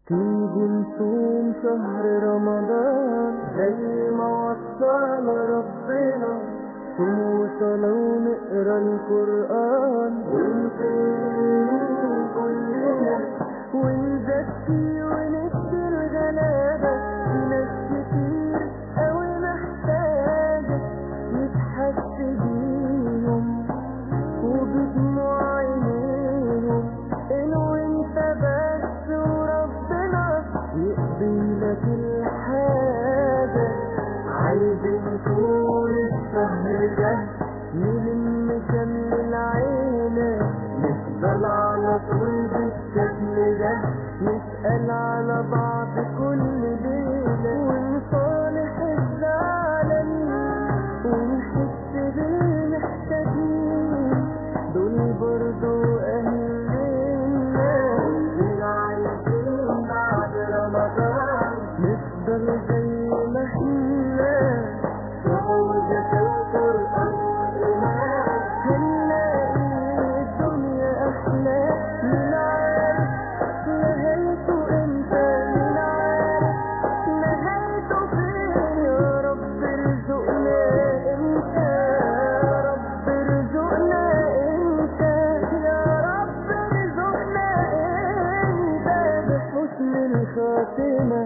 تيجي نصوم شهر رمضان زي ما وصانا ربنا صوم وصلاة ونقرا القرآن ونصوم كلنا ونزكي وندي الغلابة في ناس كتير أوي محتاجة نتحس بيهم وبدموع عينيهم إنه انت بس وربنا يقضي لك الحاجة عايزين طول الشهر ده نلم شمل العيلة نفضل على طول بالشكل ده نسأل على بعض كل ليلة ونصالح الزعلانين ونحس بالمحتاجين دول برضو أهلنا اللي عايزين بعد رمضان نفضل زي ما احنا سعودة القرآن هنلاقي الدنيا أحلى من عارف نهايته امتى من عارف نهايته فين يا رب ارزقنا امتى يا رب ارزقنا امتى يا رب ارزقنا امتى بحسن الخاتمة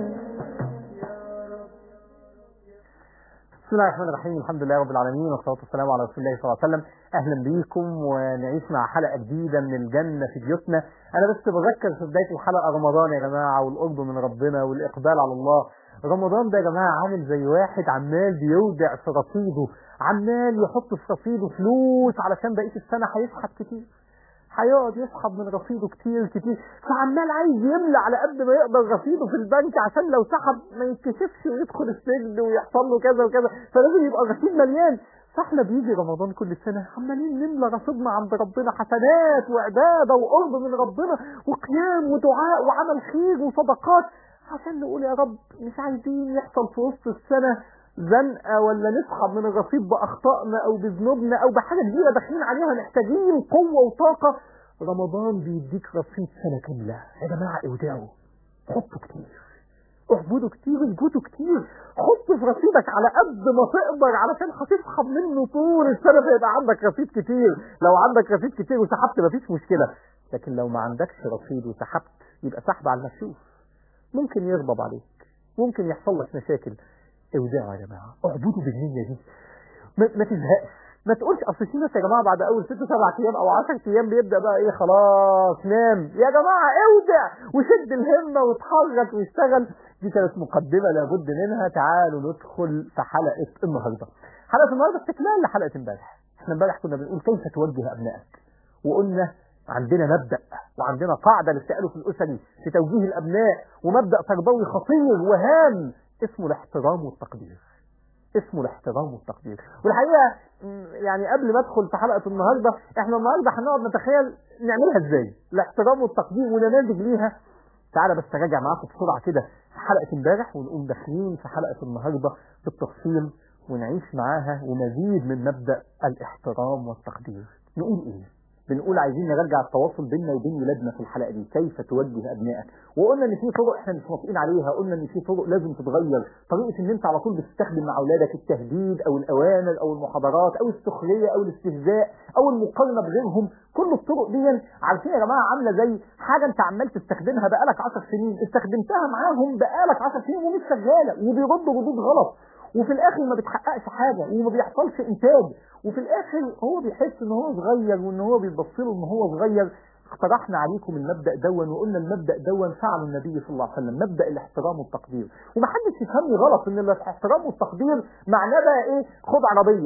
بسم الله الرحمن الرحيم الحمد لله رب العالمين والصلاة والسلام على رسول الله صلى الله عليه وسلم أهلا بيكم ونعيش مع حلقة جديدة من الجنة في بيوتنا أنا بس بذكر في بداية الحلقة رمضان يا جماعة والقرب من ربنا والإقبال على الله رمضان ده يا جماعة عامل زي واحد عمال بيودع في رصيده عمال يحط في رصيده فلوس علشان بقية السنة هيسحب كتير هيقعد يسحب من رصيده كتير كتير فعمال عايز يملى على قد ما يقدر رصيده في البنك عشان لو سحب ما يتكشفش ويدخل السجن ويحصل له كذا وكذا فلازم يبقى الرصيد مليان فاحنا بيجي رمضان كل سنة عمالين نملى رصيدنا عند ربنا حسنات وعبادة وقرب من ربنا وقيام ودعاء وعمل خير وصدقات عشان نقول يا رب مش عايزين يحصل في وسط السنة زنقة ولا نسحب من الرصيد بأخطائنا أو بذنوبنا أو بحاجة كبيرة داخلين عليها محتاجين قوة وطاقة رمضان بيديك رصيد سنة كاملة يا جماعة اودعوا حطوا كتير اعبدوا كتير اجبدوا كتير حط في رصيدك على قد ما تقدر علشان هتسحب منه طول السنة فيبقى عندك رصيد كتير لو عندك رصيد كتير وسحبت مفيش مشكلة لكن لو ما عندكش رصيد وسحبت يبقى سحب على المكشوف ممكن يغضب عليك ممكن يحصل لك مشاكل اودعوا يا جماعة اعبدوا بالنية دي ما, ما تزهقش ما تقولش اصل في ناس يا جماعه بعد اول ست سبع ايام او 10 ايام بيبدا بقى ايه خلاص نام يا جماعه اودع وشد الهمه واتحرك واشتغل دي كانت مقدمه لابد منها تعالوا ندخل في حلقه النهارده حلقه النهارده استكمال لحلقه امبارح احنا امبارح كنا بنقول كيف توجه ابنائك وقلنا عندنا مبدا وعندنا قاعده للسؤال في الاسري في توجيه الابناء ومبدا تربوي خطير وهام اسمه الاحترام والتقدير اسمه الاحترام والتقدير والحقيقه يعني قبل ما ادخل في حلقه النهارده احنا النهارده هنقعد نتخيل نعملها ازاي الاحترام والتقدير ونماذج ليها تعالى بس اراجع معاكم بسرعه كده حلقه امبارح ونقوم داخلين في حلقه النهارده بالتفصيل ونعيش معاها ومزيد من مبدا الاحترام والتقدير نقول ايه بنقول عايزين نرجع التواصل بيننا وبين ولادنا في الحلقه دي كيف توجه ابنائك وقلنا ان في طرق احنا مش موافقين عليها قلنا ان في طرق لازم تتغير طريقه ان انت على طول بتستخدم مع اولادك التهديد او الاوامر او المحاضرات او السخريه او الاستهزاء او المقارنه بغيرهم كل الطرق دي عارفين يا جماعه عامله زي حاجه انت عمال تستخدمها بقالك 10 سنين استخدمتها معاهم بقالك 10 سنين ومش شغاله وبيردوا ردود غلط وفي الاخر ما بتحققش حاجة وما بيحصلش انتاج وفي الاخر هو بيحس ان هو صغير وان هو بيبص له ان هو صغير اقترحنا عليكم المبدا دون وقلنا المبدا دون فعله النبي صلى الله عليه وسلم مبدا الاحترام والتقدير ومحدش يفهمني غلط ان الاحترام والتقدير معناه بقى ايه خد عربيه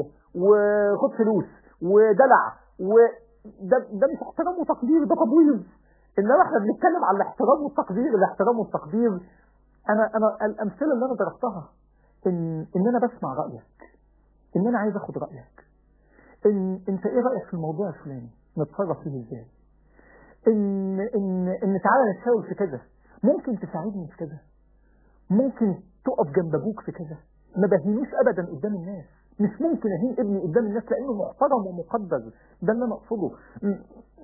وخد فلوس ودلع وده ده مش احترام وتقدير ده تبويض انما احنا بنتكلم على الاحترام والتقدير الاحترام والتقدير انا انا الامثله اللي انا ضربتها ان ان انا بسمع رايك ان انا عايز اخد رايك ان انت ايه رايك في الموضوع الفلاني نتصرف فيه ازاي ان ان ان تعالى نتشاور في كذا ممكن تساعدني في كذا ممكن تقف جنب ابوك في كذا ما بهينوش ابدا قدام الناس مش ممكن اهين ابني قدام الناس لانه محترم ومقدر ده اللي انا اقصده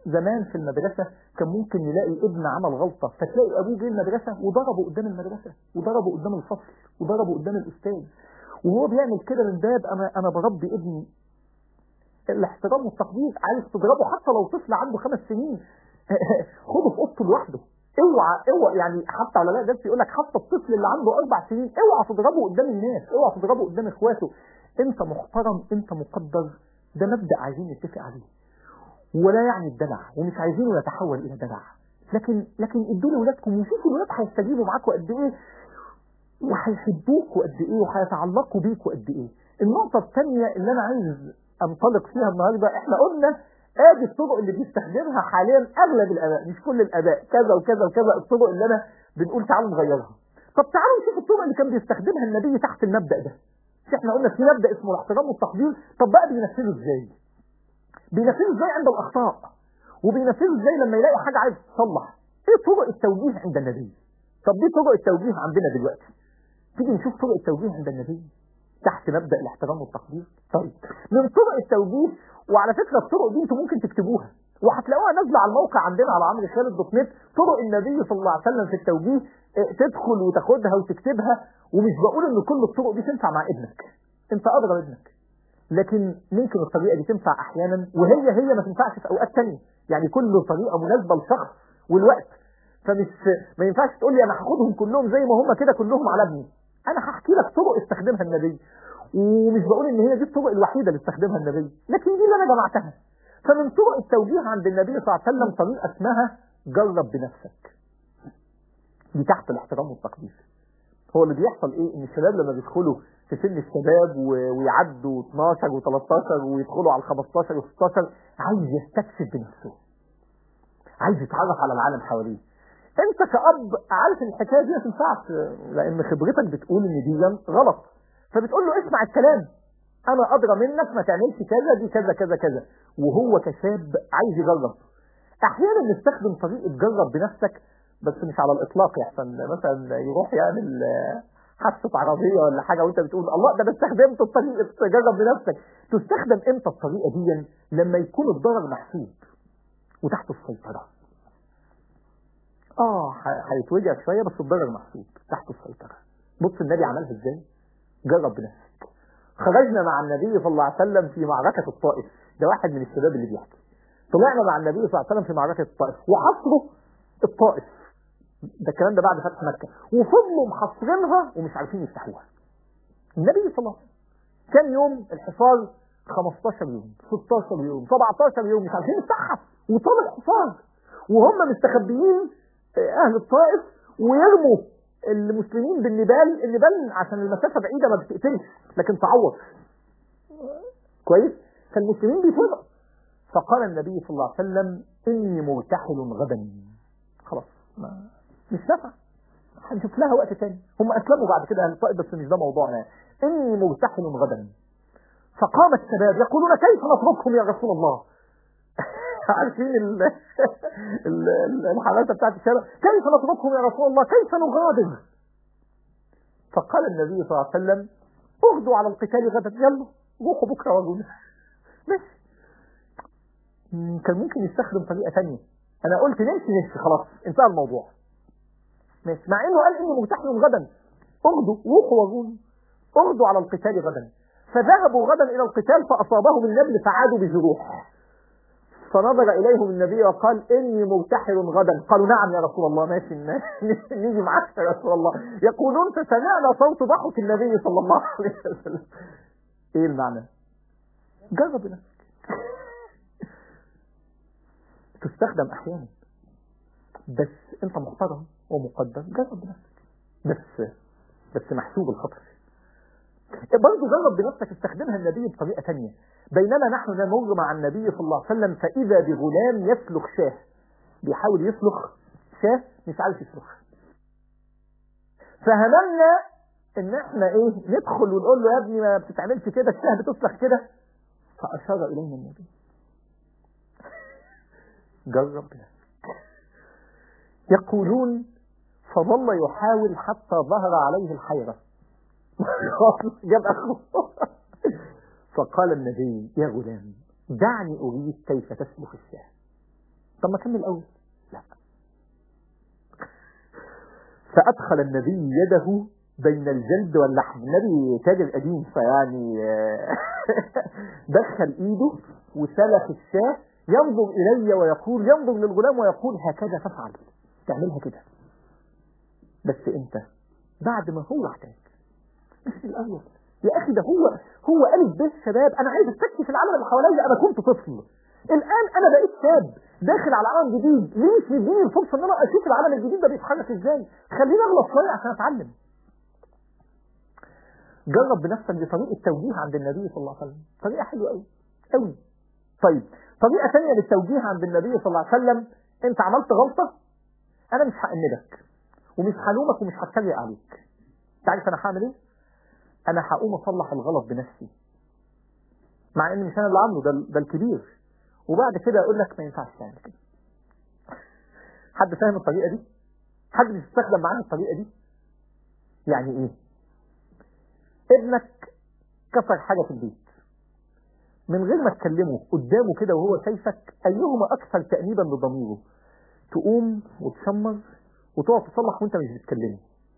زمان في المدرسة كان ممكن نلاقي ابن عمل غلطة فتلاقي أبوه جه المدرسة وضربه قدام المدرسة وضربه قدام الفصل وضربه قدام الأستاذ وهو بيعمل كده من باب أنا أنا بربي ابني الاحترام والتقدير عايز تضربه حتى لو طفل عنده خمس سنين خده في اوضته لوحده اوعى اوعى يعني حتى علماء النفس يقول لك حتى الطفل اللي عنده اربع سنين اوعى تضربه قدام الناس اوعى تضربه قدام اخواته انت محترم انت مقدر ده مبدا عايزين نتفق عليه ولا يعني الدلع ومش عايزينه يتحول الى دلع لكن لكن ادوا لاولادكم وشوفوا الولاد هيستجيبوا معاكم قد ايه وهيحبوكوا قد ايه وهيتعلقوا بيكوا قد ايه النقطه الثانيه اللي انا عايز انطلق فيها النهارده احنا قلنا ادي الطرق اللي بيستخدمها حاليا اغلب الاباء مش كل الاباء كذا وكذا وكذا الطرق اللي انا بنقول تعالوا نغيرها طب تعالوا نشوف الطرق اللي كان بيستخدمها النبي تحت المبدا ده مش احنا قلنا في مبدا اسمه الاحترام والتقدير طب بقى بينفذه ازاي بينفذه ازاي عند الاخطاء وبينفذه ازاي لما يلاقي حاجه عايز تصلح ايه طرق التوجيه عند النبي طب دي طرق التوجيه عندنا دلوقتي تيجي نشوف طرق التوجيه عند النبي تحت مبدا الاحترام والتقدير طيب من طرق التوجيه وعلى فكره الطرق دي انتم ممكن تكتبوها وهتلاقوها نازله على الموقع عندنا على عمرو خالد دوت نت طرق النبي صلى الله عليه وسلم في التوجيه اه، تدخل وتاخدها وتكتبها ومش بقول ان كل الطرق دي تنفع مع ابنك انت ادرى ابنك لكن ممكن الطريقه دي تنفع احيانا وهي هي ما تنفعش في اوقات تانية يعني كل طريقه مناسبه لشخص والوقت فمش ما ينفعش تقول لي انا هاخدهم كلهم زي ما هم كده كلهم على ابني انا هحكي لك طرق استخدمها النبي ومش بقول ان هي دي الطرق الوحيده اللي استخدمها النبي لكن دي اللي انا جمعتها فمن طرق التوجيه عند النبي صلى الله عليه وسلم طريقه اسمها جرب بنفسك دي تحت الاحترام والتقدير هو اللي بيحصل ايه ان الشباب لما بيدخلوا في سن الشباب و- ويعدوا 12 و13 ويدخلوا على ال 15 و16 عايز يستكشف بنفسه عايز يتعرف على العالم حواليه انت كأب عارف ان الحكايه دي ما تنفعش لان خبرتك بتقول ان دي غلط فبتقول له اسمع الكلام انا ادرى منك ما تعملش كذا دي كذا كذا كذا وهو كشاب عايز يجرب احيانا نستخدم طريقه جرب بنفسك بس مش على الاطلاق يحسن مثلا يروح يعمل آه، حادثه عربيه ولا حاجه وانت بتقول الله ده انا استخدمت الطريقه جرب بنفسك تستخدم امتى الطريقه دي لما يكون الضرر محسوب وتحت السيطره اه ه- هيتوجع شويه بس الضرر محسوب تحت السيطره بص النبي عملها ازاي جرب بنفسك خرجنا مع النبي صلى الله عليه وسلم في معركة الطائف ده واحد من الشباب اللي بيحكي طلعنا مع النبي صلى الله عليه وسلم في معركة الطائف وحصروا الطائف ده الكلام ده بعد فتح مكة وفضلوا محصرينها ومش عارفين يفتحوها النبي صلى الله عليه وسلم كان يوم الحصار 15 يوم 16 يوم 17 يوم مش عارفين يفتحها وطال الحصار وهم مستخبيين آه، اهل الطائف ويرموا المسلمين بالنبال النبال عشان المسافه بعيده ما بتقتلش لكن تعور كويس فالمسلمين بيفرقوا فقال النبي صلى الله عليه وسلم اني مرتحل غدا خلاص ما مش نافع هنشوف لها وقت تاني هم اسلموا بعد كده اهل الطائف بس مش ده موضوعنا يعني. اني مرتحل غدا فقام الشباب يقولون كيف نتركهم يا رسول الله عارفين ال- ال- ال- الحماسه بتاعت الشباب كيف نتركهم يا رسول الله كيف نغادر فقال النبي صلى الله عليه وسلم اغدوا على القتال غدا يلا روحوا بكره وجونا ماشي مم، كان ممكن يستخدم طريقه ثانيه انا قلت نمشي نمشي خلاص انتهى الموضوع ماشي مع انه قال اني مرتحل غدا اغدوا روحوا وجونا اغدوا على القتال غدا فذهبوا غدا الى القتال فاصابهم النبل فعادوا بجروح فنظر إليهم النبي وقال إني مرتحل غدا قالوا نعم يا رسول الله ماشي ن- نيجي معاك يا رسول الله يقولون فسمعنا صوت ضحك النبي صلى الله عليه وسلم إيه المعنى جرب نفسك تستخدم أحيانا بس أنت محترم ومقدر جرب بنفسك بس بس محسوب الخطر برضه جرب بنفسك استخدمها النبي بطريقة تانية بينما نحن نمر مع النبي صلى الله عليه وسلم فإذا بغلام يسلخ شاه بيحاول يسلخ شاه مش عارف يسلخ فهممنا ان احنا ايه ندخل ونقول له يا ابني ما بتتعملش كده الشاه بتسلخ كده فأشار إلينا النبي جرب بنفسك يقولون فظل يحاول حتى ظهر عليه الحيرة جاب أخوه فقال النبي يا غلام دعني أريد كيف تسلخ الشاه طب ما كمل الاول لا فادخل النبي يده بين الجلد واللحم النبي تاجر قديم فيعني آه، دخل ايده وسلخ الشاه ينظر الي ويقول ينظر للغلام ويقول هكذا تفعل تعملها كده بس انت بعد ما هو احتاج مش في الاول يا اخي ده هو هو الف ب شباب انا عايز استكشف العالم اللي حواليا انا كنت طفل الان انا بقيت شاب داخل على عالم جديد ليه مش مديني الفرصه ان انا اشوف العالم الجديد ده بيتحرك ازاي خليني اغلط شويه عشان اتعلم جرب بنفسك دي طريقه توجيه عند النبي صلى الله عليه وسلم طريقه حلوه قوي قوي طيب طريقه ثانيه للتوجيه عند النبي صلى الله عليه وسلم انت عملت غلطه انا مش هأنبك ومش هلومك ومش هتريق عليك تعرف انا هعمل ايه انا هقوم اصلح الغلط بنفسي مع ان مش انا اللي عامله ده ده الكبير وبعد كده اقول لك ما ينفعش تعمل كده حد فاهم الطريقه دي حد بيستخدم معانا الطريقه دي يعني ايه ابنك كسر حاجه في البيت من غير ما تكلمه قدامه كده وهو شايفك ايهما اكثر تانيبا لضميره تقوم وتشمر وتقعد تصلح وانت مش بتكلمه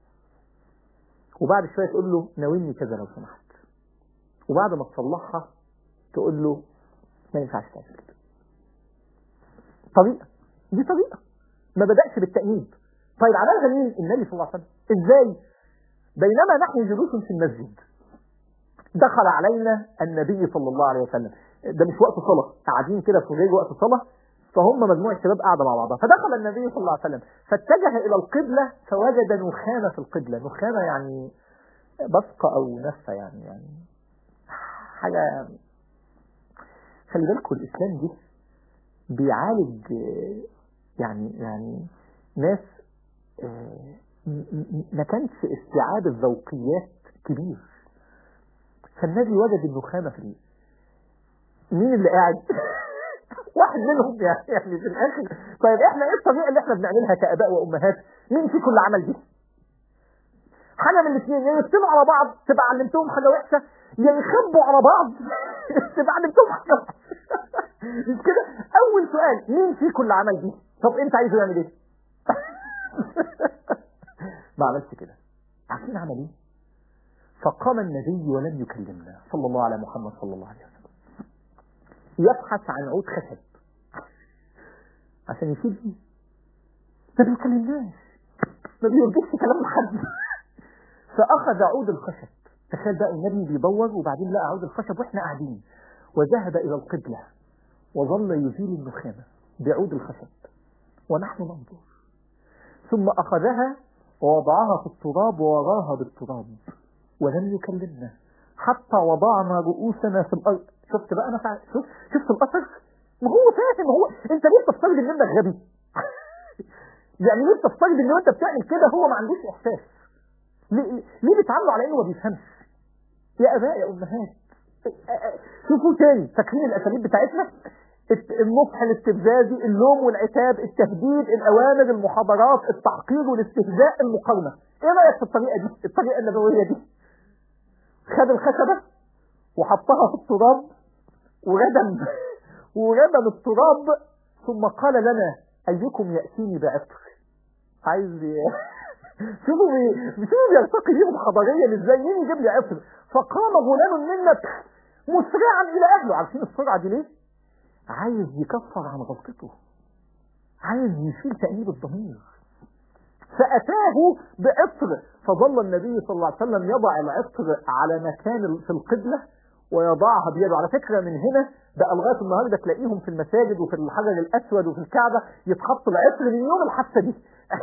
وبعد شويه تقول له ناولني كذا لو سمحت وبعد ما تصلحها تقول له ما ينفعش تعمل كده طريقه دي طريقه ما بدأش بالتأنيب طيب عملها مين النبي صلى الله عليه وسلم ازاي بينما نحن جلوس في المسجد دخل علينا النبي صلى الله عليه وسلم ده مش وقت صلاة قاعدين كده في غير وقت صلاة فهم مجموعة شباب قاعدة مع بعضها فدخل النبي صلى الله عليه وسلم فاتجه إلى القبلة فوجد نخامة في القبلة نخامة يعني بصقة أو نفة يعني يعني حاجة خلي بالكم الإسلام دي بيعالج آه، يعني يعني ناس آه، م- م- ما كانش استيعاب الذوقيات كبير فالنبي وجد النخامة في ال- مين اللي قاعد واحد منهم يعني يعني في الاخر طيب احنا ايه الطريقه اللي احنا بنعملها كاباء وامهات مين فيكم اللي عمل دي حاجه من الاثنين يا يكتبوا على بعض تبقى علمتهم حاجه وحشه يا يخبوا على بعض تبقى علمتهم حاجه وحشه مش كده اول سؤال مين فيكم اللي عمل دي طب انت عايزه يعمل ايه ما عملش كده عارفين عمل ايه فقام النبي ولم يكلمنا صلى الله على محمد صلى الله عليه وسلم يبحث عن عود خشب عشان يشيل فيه ما بيكلمناش ما بيرجعش كلام لحد فأخذ عود الخشب تخيل بقى النبي بيدور وبعدين لقى عود الخشب واحنا قاعدين وذهب إلى القبلة وظل يزيل النخامة بعود الخشب ونحن ننظر ثم أخذها ووضعها في التراب ووراها بالتراب ولم يكلمنا حتى وضعنا رؤوسنا في الأرض شفت بقى أنا فعلا شفت شفت الأثر ما هو فاهم هو أنت ليه بتفترض إن أنت غبي يعني ليه بتفترض إن أنت بتعمل كده هو ما عندوش إحساس ليه, ليه بتعامله على إنه ما بيفهمش يا آباء يا أمهات شوفوا تاني فاكرين الأساليب بتاعتنا الت- النصح الاستفزازي اللوم والعتاب التهديد الأوامر المحاضرات التحقير والاستهزاء المقارنة ايه رأيك في الطريقة دي الطريقة النبوية دي خد الخشبة وحطها في التراب وردم وردم التراب ثم قال لنا أيكم يأتيني بعطر عايز ي- شوفوا بي- شوفوا بيرتقي بيهم حضاريا ازاي مين يجيب لي عطر فقام غلام منا مسرعا الى اهله عارفين السرعه دي ليه؟ عايز يكفر عن غلطته عايز يشيل تأنيب الضمير فأتاه بعطر فظل النبي صلى الله عليه وسلم يضع العطر على مكان في القبلة ويضعها بيده على فكرة من هنا بقى لغاية النهاردة تلاقيهم في المساجد وفي الحجر الأسود وفي الكعبة يتحط العطر من يوم الحادثة دي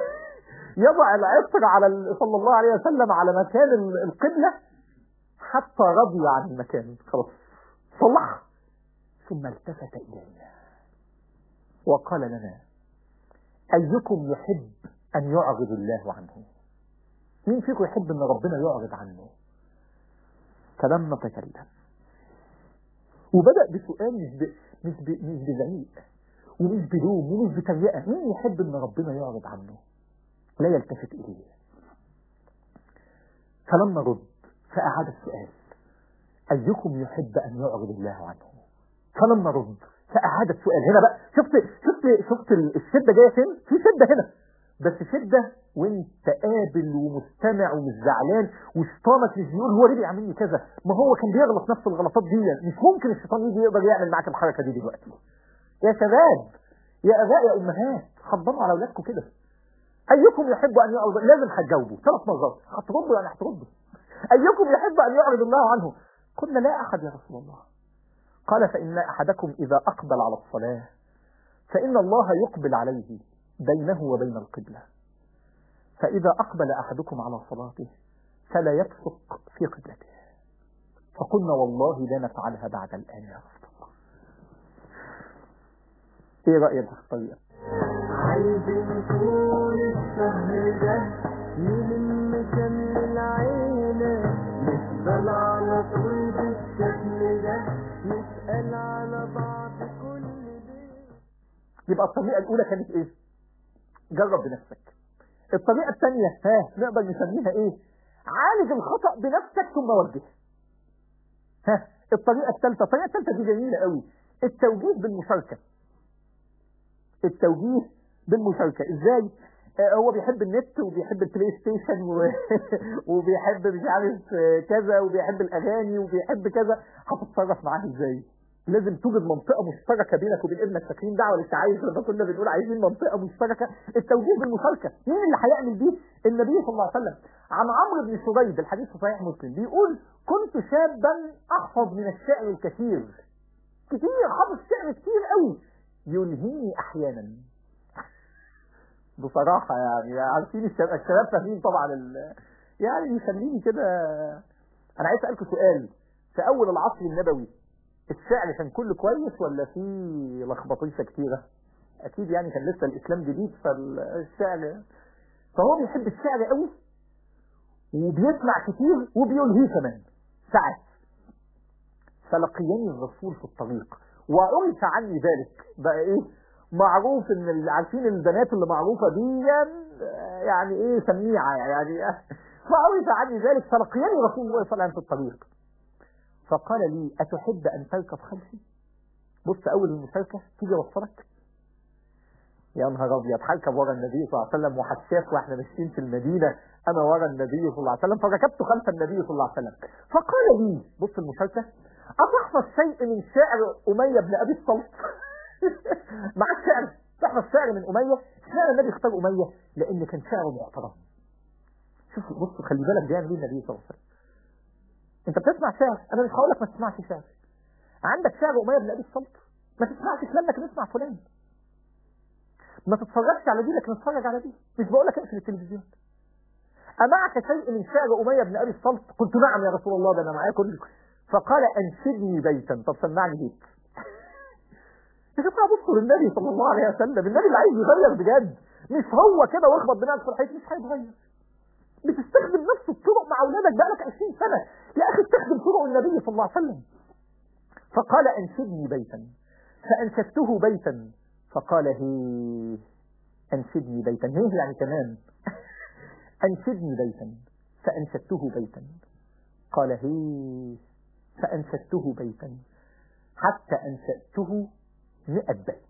يضع العطر على ال- صلى الله عليه وسلم على مكان ال- القبلة حتى رضي عن المكان خلاص صلح ثم التفت إلينا وقال لنا أيكم يحب أن يعرض الله عنه مين فيكم يحب أن ربنا يعرض عنه فلم نتكلم وبدأ بسؤال مش ب... مش ب... مش بزعيق ومش بلوم ومش بتريقة مين يحب أن ربنا يعرض عنه لا يلتفت إليه فلم نرد فأعاد السؤال أيكم يحب أن يعرض الله عنه فلم نرد فأعاد السؤال هنا بقى شفت شفت شفت الشدة جاية فين؟ في شدة هنا بس شدة وانت قابل ومستمع ومش زعلان وشيطانك مش بيقول هو ليه بيعملني كذا ما هو كان بيغلط نفس الغلطات دي مش ممكن الشيطان يجي يقدر يعمل معاك الحركة دي دلوقتي يا شباب يا اباء يا امهات حضنوا على اولادكم كده ايكم يحب ان يعرض لازم هتجاوبوا ثلاث مرات هتردوا يعني هتردوا ايكم يحب ان يعرض الله عنه قلنا لا احد يا رسول الله قال فان احدكم اذا اقبل على الصلاه فان الله يقبل عليه بينه وبين القبله فاذا اقبل احدكم على صلاته فلا يبصق في قبلته فقلنا والله لا نفعلها بعد الان يا رسول الله ايه رايك في الطريقه عايزين طول الشهر ده نلم شمل العيلة نفضل على طول بالشكل ده نسأل على بعض كل بيت يبقى الطريقه الاولى كانت ايه جرب بنفسك الطريقه الثانيه ها نقدر نسميها ايه عالج الخطا بنفسك ثم وجه ها الطريقه الثالثه الطريقه الثالثه دي جميله قوي التوجيه بالمشاركه التوجيه بالمشاركة ازاي آه هو بيحب النت وبيحب البلاي ستيشن و... وبيحب مش عارف آه، كذا وبيحب الاغاني وبيحب كذا هتتصرف معاه ازاي لازم توجد منطقة مشتركة بينك وبين ابنك فاكرين دعوة للتعايش لما كنا بنقول عايزين منطقة مشتركة التوجيه بالمشاركة مين اللي هيعمل دي النبي صلى الله عليه وسلم عن عمرو بن شريد الحديث في صحيح مسلم بيقول كنت شابا احفظ من الشعر الكثير كتير حافظ شعر كتير قوي يلهيني احيانا بصراحة يعني عارفين الشباب, الشباب فاهمين طبعا ال... يعني يخليني كده انا عايز اسالكم سؤال في اول العصر النبوي الشعر كان كله كويس ولا في لخبطيشة كتيرة اكيد يعني كان لسه الاسلام جديد فالشعر فهو بيحب الشعر قوي وبيسمع كتير وبيلهيه كمان ساعات فلقيني الرسول في الطريق وعرف عني ذلك بقى ايه معروف ان ال- عارفين البنات اللي معروفه دي آه، يعني ايه سميعه يعني فعرف عني ذلك فلقيني رسول الله صلى الله عليه وسلم في الطريق فقال لي اتحب ان تركب خلفي بص اول المشاركه تيجي اوصلك يا نهار ابيض هركب ورا النبي صلى الله عليه وسلم وحشاف واحنا ماشيين في المدينه انا ورا النبي صلى الله عليه وسلم فركبت خلف النبي صلى الله عليه وسلم فقال لي بص المشاركه أتحفظ شيء من شعر أمية بن أبي الصلت معاك شعر تحفظ شعر من أمية اشمعنى النبي اختار أمية لأن كان شعره محترم شوف بص خلي بالك بيعمل ايه النبي صلى الله عليه وسلم انت بتسمع شعر انا مش هقول لك ما تسمعش شعر عندك شعر أمية بن أبي الصلت ما تسمعش لانك نسمع فلان ما تتفرجش على دي لكن اتفرج على دي مش بقول لك اقفل التلفزيون أمعك شيء من شعر أمية بن أبي الصلت قلت نعم يا رسول الله ده أنا معايا كل فقال أنشدني بيتا طب سمعني بيت يا جماعة بصوا للنبي صلى الله عليه وسلم النبي اللي عايز يغير بجد مش هو كده واخبط دماغك في الحيط مش هيتغير بتستخدم نفس الطرق مع اولادك بقالك 20 سنة يا اخي استخدم طرق النبي صلى الله عليه وسلم فقال انشدني بيتا فانشدته بيتا فقال هي انشدني بيتا هي يعني كمان انشدني بيتا فانشدته بيتا قال هي فانشدته بيتا حتى انشدته 100 بيت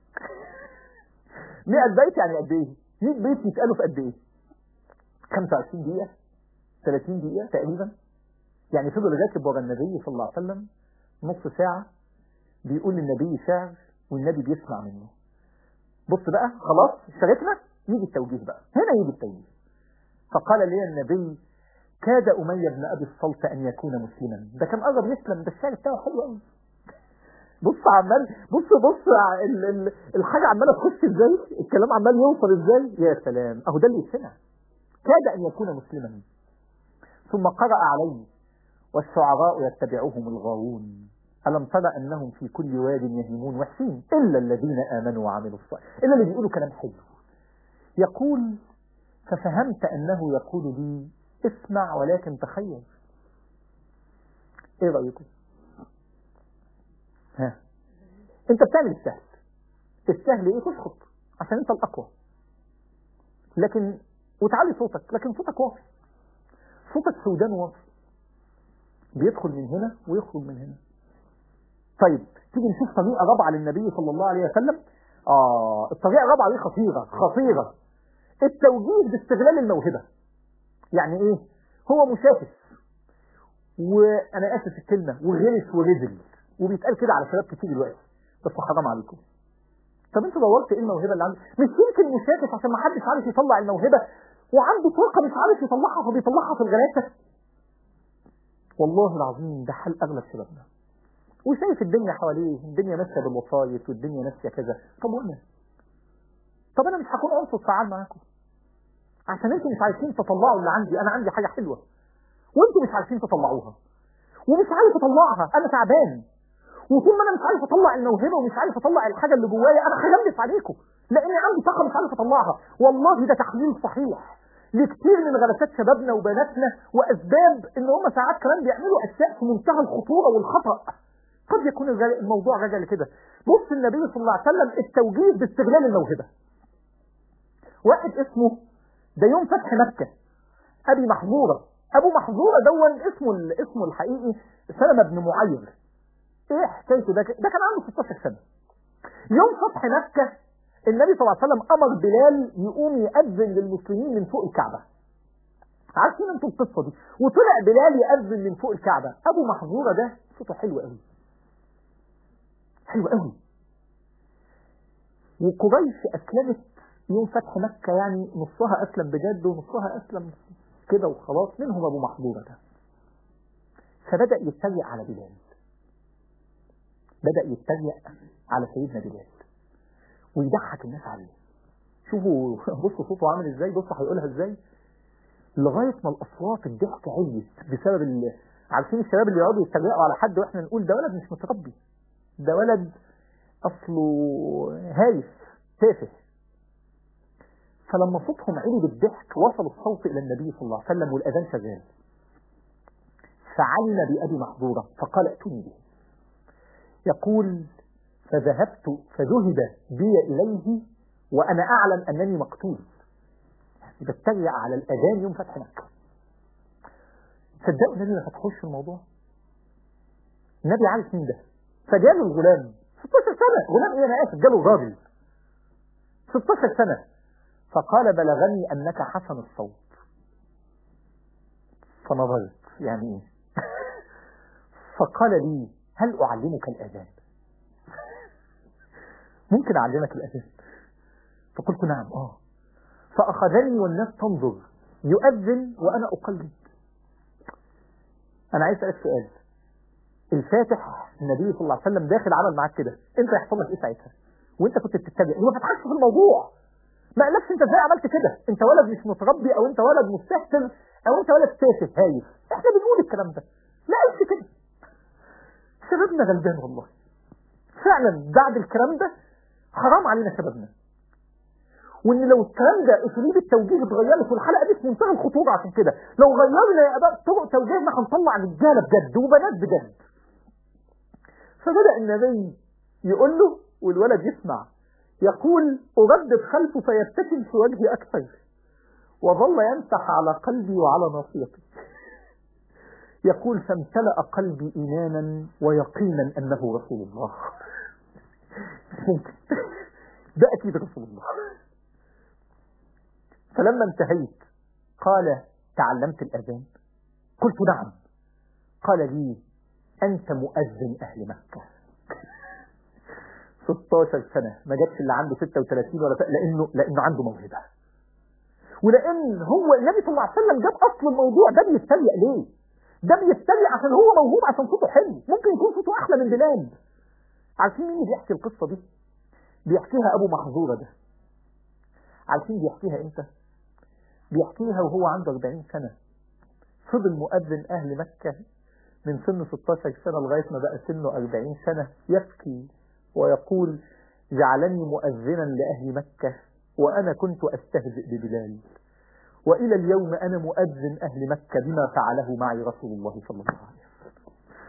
100 بيت يعني قد ايه 100 بيت يتقالوا في قد ايه 25 دقيقة 30 دقيقة تقريبا يعني فضل راكب ورا النبي صلى الله عليه وسلم نص ساعة بيقول للنبي شعر والنبي بيسمع منه بص بقى خلاص شاركنا يجي التوجيه بقى هنا يجي التوجيه فقال لي النبي كاد أمية بن أبي الصلت أن يكون مسلما ده كان قرب يسلم ده الشعر بتاعه حلو قوي بص عمال بص بص ال ال الحاجة عمالة تخش ازاي الكلام عمال يوصل ازاي يا سلام اهو ده اللي يسمع كاد أن يكون مسلما ثم قرأ عليه والشعراء يتبعهم الغاوون ألم ترى أنهم في كل واد يهيمون وحشين إلا الذين آمنوا وعملوا الصالحات إلا اللي بيقولوا كلام حلو يقول ففهمت أنه يقول لي اسمع ولكن تخيل ايه رأيكم ها انت بتعمل السهل السهل ايه تسخط عشان انت الاقوى لكن وتعلي صوتك لكن صوتك واطي صوتك سودان واطي بيدخل من هنا ويخرج من هنا طيب تيجي نشوف طريقة رابعة للنبي صلى الله عليه وسلم آه الطريقة الرابعة دي خطيرة خطيرة التوجيه باستغلال الموهبة يعني ايه هو مشاكس وانا اسف في الكلمة وغلس ورزل وبيتقال كده على شباب كتير دلوقتي بس حرام عليكم طب انت دورت ايه الموهبة اللي عندك مش يمكن مشاكس عشان ما حدش عارف يطلع الموهبة وعنده طاقة مش عارف يطلعها فبيطلعها في الغلاسة والله العظيم ده حال اغلب شبابنا وشايف الدنيا حواليه الدنيا ماشيه بالوسايط والدنيا ماشيه كذا طب وانا طب انا مش هكون عنصر فعال معاكم عشان انتوا مش عايزين تطلعوا اللي عندي انا عندي حاجه حلوه وانتوا مش عايزين تطلعوها ومش عارف اطلعها انا تعبان وطول ما انا مش عارف اطلع الموهبه ومش عارف اطلع الحاجه اللي جوايا انا هغلس عليكم لاني عندي طاقه مش عارف اطلعها والله ده تحليل صحيح لكتير من غلسات شبابنا وبناتنا واسباب ان هم ساعات كمان بيعملوا اشياء في منتهى الخطوره والخطا قد يكون الغل- الموضوع رجع لكده بص النبي صلى الله عليه وسلم التوجيه باستغلال الموهبه واحد اسمه ده يوم فتح مكه ابي محظوره ابو محظوره دون اسمه ال- اسمه الحقيقي سلمة بن معير ايه حكايته ده ك- ده كان عنده 16 سنه يوم فتح مكه النبي صلى الله عليه وسلم امر بلال يقوم يأذن للمسلمين من فوق الكعبه عارفين انتوا القصه دي وطلع بلال يأذن من فوق الكعبه ابو محظوره ده صوته حلو قوي حلو قوي وقريش اسلمت يوم فتح مكه يعني نصها اسلم بجد ونصها اسلم كده وخلاص منهم ابو محظوره ده فبدا يتريق على بلال بدا يتريق على سيدنا بلال ويضحك الناس عليه شوفوا بصوا صوته عامل ازاي بصوا هيقولها ازاي لغايه ما الاصوات الضحك عليت بسبب ال... عارفين الشباب اللي يقعدوا يتريقوا على حد واحنا نقول ده ولد مش متربي ده ولد اصله هايف تافه فلما صوتهم عالي بالضحك وصل الصوت الى النبي صلى الله عليه وسلم والاذان شغال فعلم بابي محظوره فقال ائتوني به يقول فذهبت فذهب بي اليه وانا اعلم انني مقتول بتريق على الاذان يوم فتح مكه صدقوا النبي ما فتحوش في الموضوع النبي عارف مين ده فجاله الغلام 16 سنه غلام ايه انا اسف جاله الراجل 16 سنه فقال بلغني انك حسن الصوت فنظرت يعني ايه فقال لي هل اعلمك الاذان ممكن اعلمك الاذان فقلت نعم اه فاخذني والناس تنظر يؤذن وانا اقلد انا عايز اسالك سؤال الفاتح النبي صلى الله عليه وسلم داخل عمل معاك كده انت هيحصل لك ايه ساعتها وانت كنت بتتبع وما فتحش في الموضوع ما قالكش انت ازاي عملت كده انت ولد مش متربي او انت ولد مستهتر او انت ولد تافه هايف احنا بنقول الكلام ده لا قالش كده شبابنا غلبان والله فعلا بعد الكلام ده حرام علينا شبابنا وان لو الكلام ده اسلوب التوجيه اتغيرت والحلقه دي في منتهى الخطوره عشان كده لو غيرنا يا اباء طرق توجيهنا هنطلع رجاله بجد وبنات بجد فبدا النبي يقول له والولد يسمع يقول أردد خلفه فيبتسم في وجهي أكثر وظل يمسح على قلبي وعلى ناصيتي يقول فامتلأ قلبي إيمانا ويقينا أنه رسول الله ممكن ده أكيد رسول الله فلما انتهيت قال تعلمت الأذان قلت نعم قال لي أنت مؤذن أهل مكة 16 سنة ما جابش اللي عنده 36 ولا لأنه لأنه عنده موهبة ولأن هو النبي صلى الله عليه وسلم جاب أصل الموضوع ده بيتريق ليه؟ ده بيتريق عشان هو موهوب عشان صوته حلو ممكن يكون صوته أحلى من بلال عارفين مين اللي بيحكي القصة دي؟ بيحكيها أبو محظورة ده عارفين بيحكيها إمتى؟ بيحكيها وهو عنده 40 سنة فضل مؤذن أهل مكة من سن 16 سنة لغاية ما بقى سنه 40 سنة يبكي ويقول جعلني مؤذنا لأهل مكة وأنا كنت أستهزئ ببلال وإلى اليوم أنا مؤذن أهل مكة بما فعله معي رسول الله صلى الله عليه وسلم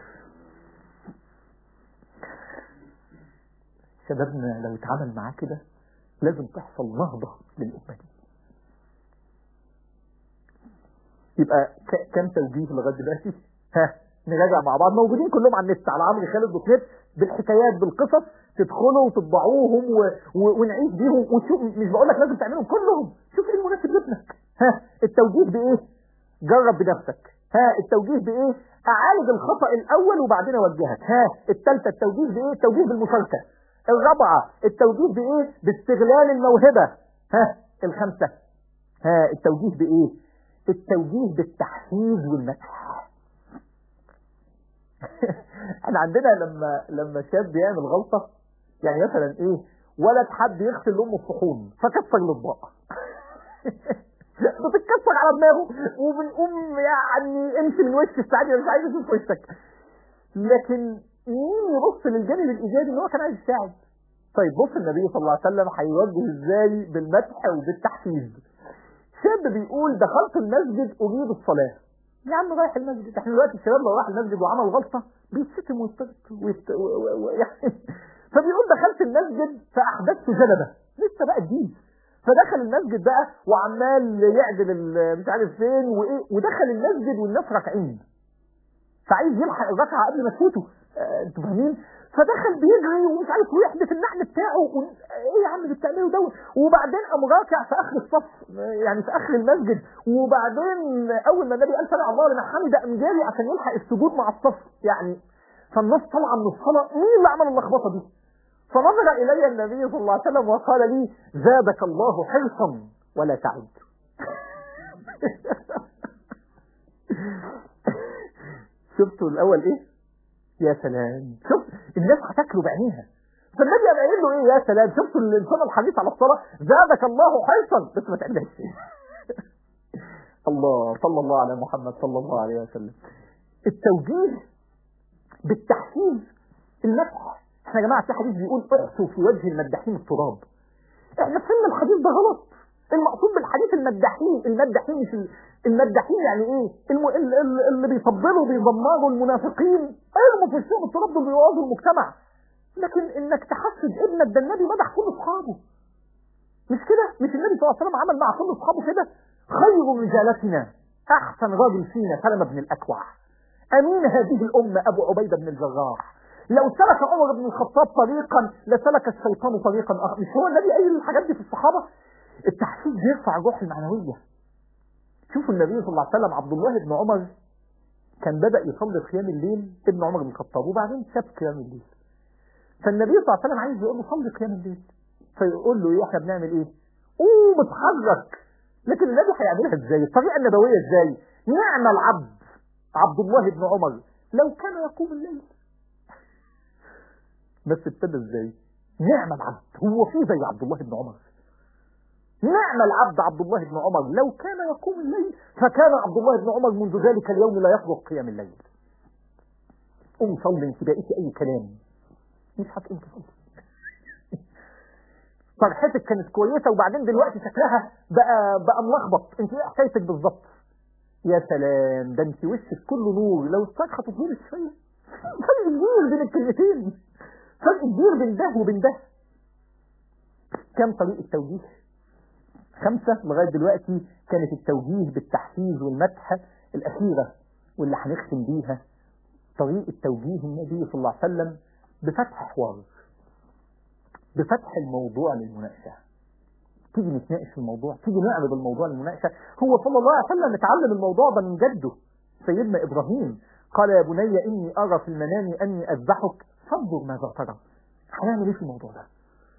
شبابنا لو اتعامل معاه كده لازم تحصل نهضة للأمة دي يبقى كم توجيه لغاية دلوقتي ها نراجع مع بعض موجودين كلهم على النت على عمرو خالد دوت نت بالحكايات بالقصص تدخلوا وتطبعوهم و... و... ونعيش بيهم وشوف مش بقول لك لازم تعملهم كلهم شوف ايه المناسب لابنك ها التوجيه بايه جرب بنفسك ها التوجيه بايه اعالج الخطا الاول وبعدين اوجهك ها الثالثه التوجيه بايه التوجيه بالمشاركه الرابعه التوجيه بايه باستغلال الموهبه ها الخامسه ها التوجيه بايه التوجيه بالتحفيز والمدح احنا عندنا لما لما شاب بيعمل غلطه يعني مثلا ايه ولد حد يغسل لامه الصحون فكسر الاطباق بتتكسر على دماغه وبنقوم يعني امشي من وش السعادة مش عايز اشوف وشك لكن مين يبص للجانب الايجابي ان هو كان عايز يساعد طيب بص النبي صلى الله عليه وسلم هيوجه ازاي بالمدح وبالتحفيز شاب بيقول دخلت المسجد اريد الصلاه يا عم رايح المسجد احنا دلوقتي الشباب لو راح المسجد وعمل غلطه بيتشتم ويستغط ويست... و... و... و... يعني فبيقول دخلت المسجد فاحدثت جلبه لسه بقى جديد فدخل المسجد بقى وعمال يعدل ال- مش عارف فين وايه ودخل المسجد والناس راكعين فعايز يلحق الركعه قبل ما تفوته آه، انتوا فاهمين فدخل بيجري ومش عارف ويحدث النحل بتاعه و... ايه يا عم اللي بتعمله ده وبعدين قام راكع في اخر الصف يعني في اخر المسجد وبعدين اول ما النبي قال سمع الله لمن حمده قام جاري عشان يلحق السجود مع الصف يعني فالناس طالعه من الصلاه مين اللي عمل اللخبطه دي؟ فنظر الي النبي صلى الله عليه وسلم وقال لي زادك الله حرصا ولا تعد شفتوا الاول ايه يا سلام شوف الناس هتاكله بعينيها فالنبي قام قايل له ايه يا سلام شفتوا الانسان الحديث على الصلاه زادك الله حرصا بس ما تعملهاش الله صلى الله على محمد صلى الله عليه وسلم التوجيه بالتحفيز المدح احنا يا جماعه في حديث بيقول اعصوا في وجه المداحين التراب احنا فهمنا الحديث ده غلط المقصود بالحديث المداحين المداحين مش ال- المداحين يعني ايه الم... ال- ال- اللي بيطبلوا وبيضمروا المنافقين ارموا في وشهم التراب دول بيوازوا المجتمع لكن انك تحفز ابنك ده النبي مدح كل اصحابه مش كده مش النبي صلى الله عليه وسلم عمل مع كل اصحابه كده خير رجالتنا احسن راجل فينا سلمة بن الاكوع امين هذه الامه ابو عبيده بن الجراح لو سلك عمر بن الخطاب طريقا لسلك الشيطان طريقا اخر مش هو النبي قايل الحاجات دي في الصحابه التحفيز بيرفع الروح المعنويه شوفوا النبي صلى الله عليه وسلم عبد الله بن عمر كان بدا يصلي قيام الليل ابن عمر بن الخطاب وبعدين ساب قيام الليل فالنبي صلى الله عليه وسلم عايز يقول له صلي قيام الليل فيقول له ايه احنا بنعمل ايه قوم اتحرك لكن النبي هيعملها ازاي الطريقه النبويه ازاي نعم العبد عبد الله بن عمر لو كان يقوم الليل بس ابتدى ازاي نعم العبد هو في زي عبد الله بن عمر نعم العبد عبد الله بن عمر لو كان يقوم الليل فكان عبد الله بن عمر منذ ذلك اليوم لا يخلق قيام الليل قوم صلي انت بقيتي اي كلام مش هتقوم تصلي فرحتك كانت كويسه وبعدين دلوقتي شكلها بقى بقى ملخبط انت ايه حكايتك بالظبط يا سلام ده انت وشك كله نور لو الصرخه تطول شويه فرق كبير بين الكلمتين فرق كبير بين ده وبين ده كم طريقه توجيه خمسه لغايه دلوقتي كانت التوجيه بالتحفيز والمدح الاخيره واللي هنختم بيها طريقه توجيه النبي صلى الله عليه وسلم بفتح حوار بفتح الموضوع للمناقشه تيجي نتناقش في الموضوع تيجي نعرض الموضوع للمناقشه هو صلى الله عليه وسلم اتعلم الموضوع ده من جده سيدنا ابراهيم قال يا بني اني ارى في المنام اني اذبحك فانظر ماذا ترى هنعمل ايه في الموضوع ده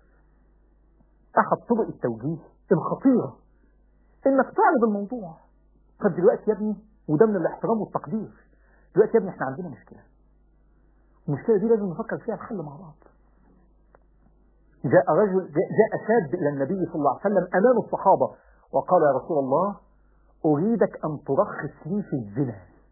احد طرق التوجيه الخطيره انك تعرض الموضوع طب دلوقتي يا ابني وده من الاحترام والتقدير دلوقتي يا ابني احنا عندنا مشكله المشكله دي لازم نفكر فيها الحل مع بعض جاء رجل جاء, جاء شاب الى النبي صلى الله عليه وسلم امام الصحابه وقال يا رسول الله اريدك ان ترخص لي في الزنا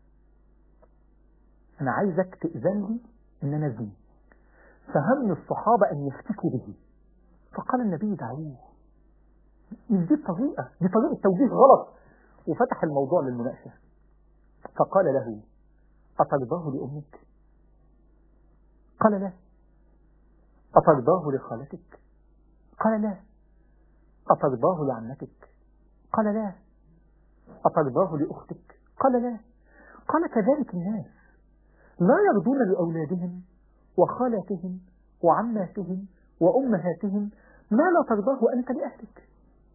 انا عايزك تاذن لي ان انا ازني فهم الصحابه ان يفتكوا به فقال النبي دعوه مش دي الطريقه دي طريقه توجيه غلط وفتح الموضوع للمناقشه فقال له أترضاه لأمك قال لا أترضاه لخالتك قال لا أترضاه لعمتك قال لا أترضاه لأختك قال لا قال كذلك الناس لا يرضون لأولادهم وخالاتهم وعماتهم وأمهاتهم ما لا ترضاه أنت لأهلك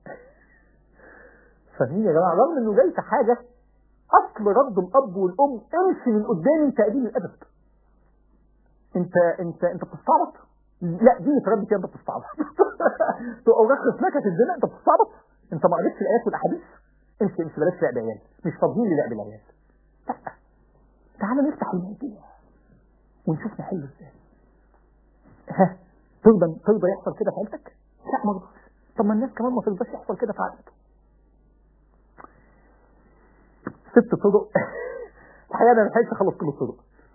فاهمين يا جماعة رغم إنه جاي في حاجة أصل رد الأب والأم امشي من قدامي تقليل الأدب أنت أنت أنت بتستعبط؟ لا دي تربي كده أنت بتستعبط تبقى رخص لك الزنا أنت بتستعبط؟ أنت ما قريتش الآيات والأحاديث؟ امشي امشي بلاش لعب عيال مش فاضيين للعب العيال لا تعالى نفتح الموضوع ونشوف نحله ازاي ها ترضى ترضى يحصل كده في عيلتك؟ لا ما رضاش طب ما الناس كمان ما ترضاش يحصل كده في عيلتك ست طرق الحقيقه انا ما لحقتش اخلص كل الطرق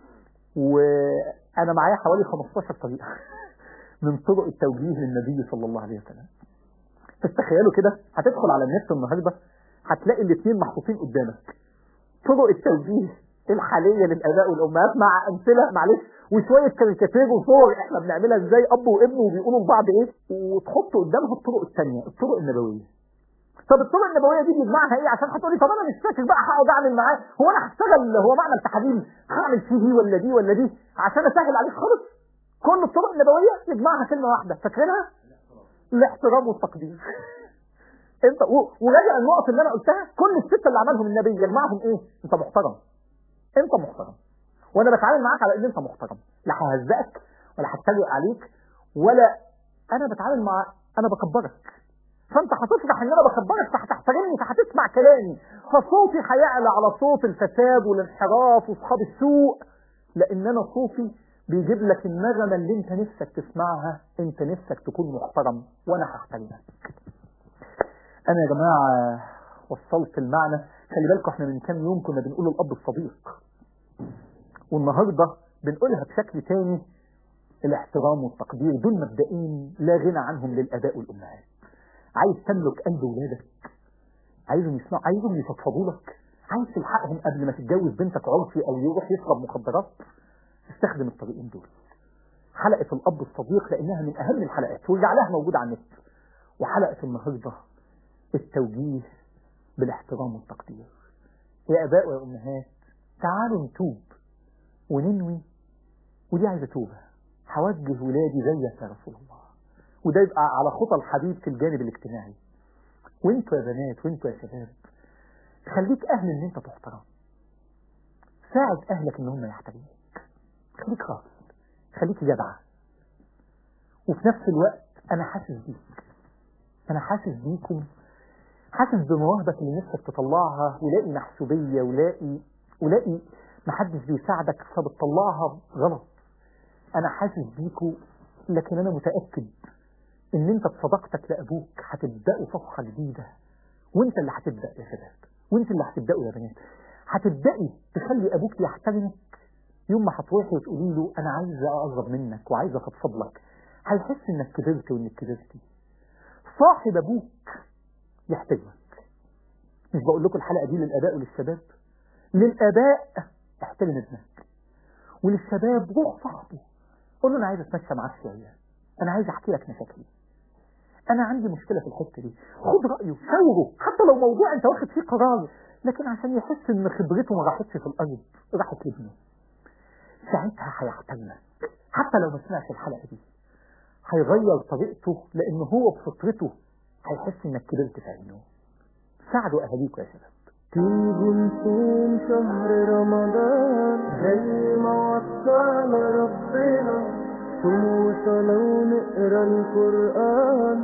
وانا معايا حوالي 15 طريقه من طرق التوجيه للنبي صلى الله عليه وسلم تتخيلوا كده هتدخل على النت النهارده هتلاقي الاثنين محطوطين قدامك طرق التوجيه الحاليه للاباء والامهات مع امثله معلش وشويه كاريكاتير وصور احنا بنعملها ازاي اب وابن وبيقولوا لبعض ايه وتحط قدامها الطرق الثانيه الطرق النبويه طب الطرق النبويه دي بيجمعها ايه عشان هتقولي طب انا مش فاكر بقى هقعد اعمل معاه هو انا هشتغل هو معمل تحاليل هعمل فيه دي ولا دي ولا دي عشان اسهل عليك خالص كل الطرق النبويه يجمعها كلمه واحده فاكرينها؟ الاحترام والتقدير انت و- وراجع النقط اللي انا قلتها كل السته اللي عملهم النبي يجمعهم ايه؟ انت محترم انت محترم وانا بتعامل معاك على ان انت محترم لا ههزقك ولا هتريق عليك ولا انا بتعامل مع انا بكبرك فانت هتفرح ان انا بكبرك فهتحترمني فهتسمع كلامي فصوتي هيعلى على صوت الفساد والانحراف واصحاب السوء لان انا صوتي بيجيب لك النغمه اللي انت نفسك تسمعها انت نفسك تكون محترم وانا هحترمك انا يا جماعه وصلت المعنى خلي بالكم احنا من كام يوم كنا بنقول الاب الصديق والنهارده بنقولها بشكل تاني الاحترام والتقدير دول مبدئين لا غنى عنهم للاباء والامهات عايز تملك قلب ولادك عايزهم يسمعوا عايزهم يفضفضوا لك عايز تلحقهم قبل ما تتجوز بنتك عرفي او يروح يشرب مخدرات استخدم الطريقين دول حلقه الاب الصديق لانها من اهم الحلقات وارجع لها موجوده على النت وحلقه النهارده التوجيه بالاحترام والتقدير يا اباء ويا امهات تعالوا نتوب وننوي ودي عايزه توبه هوجه ولادي زيك يا رسول الله وده يبقى على خطى الحبيب في الجانب الاجتماعي وانتوا يا بنات وانتوا يا شباب خليك اهل ان انت تحترم ساعد اهلك ان هم يحترموك خليك راجل خليك جدعه وفي نفس الوقت انا حاسس بيك انا حاسس بيكم حاسس بمواهبك اللي نفسك تطلعها ولاقي محسوبيه ولاقي ولاقي محدش بيساعدك فبتطلعها غلط انا حاسس بيكوا لكن انا متاكد ان انت بصداقتك لابوك هتبداوا صفحه جديده وانت اللي هتبدا يا شباب وانت اللي هتبداوا يا بنات هتبداي تخلي ابوك يحترمك يوم ما هتروحي وتقولي له انا عايزه اقرب منك وعايزه افضفض لك هيحس انك كبرت وانك كبرتي صاحب ابوك يحترمك مش بقول لكم الحلقه دي للاباء وللشباب للاباء احترم ابنك وللشباب روح صاحبه قول له انا عايز اتمشى معاك شويه انا عايز احكي لك مشاكلي انا عندي مشكله في الحته دي خد رايه شاوره حتى لو موضوع انت واخد فيه قرار لكن عشان يحس ان خبرته ما راحتش في الارض راحت لابنه ساعتها هيحترمك حتى لو ما سمعش الحلقه دي هيغير طريقته لان هو بفطرته هيحس انك كبرت في عينه ساعدوا اهاليكم يا شباب تيجي نصوم شهر رمضان زي ما وصانا ربنا صوم وصلاة ونقرا القرآن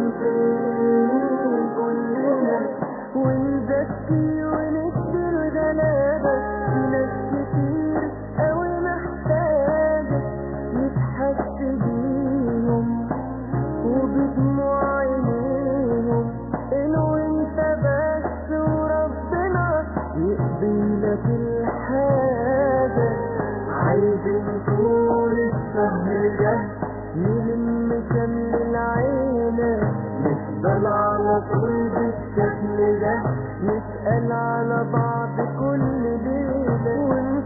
ونسير كلنا ونزكي ونكسر غلابة في ناس كتير أوي محتاجة نتحس بيهم وبدموع عينيهم إنه انت بس وربنا يقضي لك الحاجة عايزين طول الشهر ده نلم شمل العيلة نفضل على طول بالشكل ده نسأل على بعض كل ليلة ون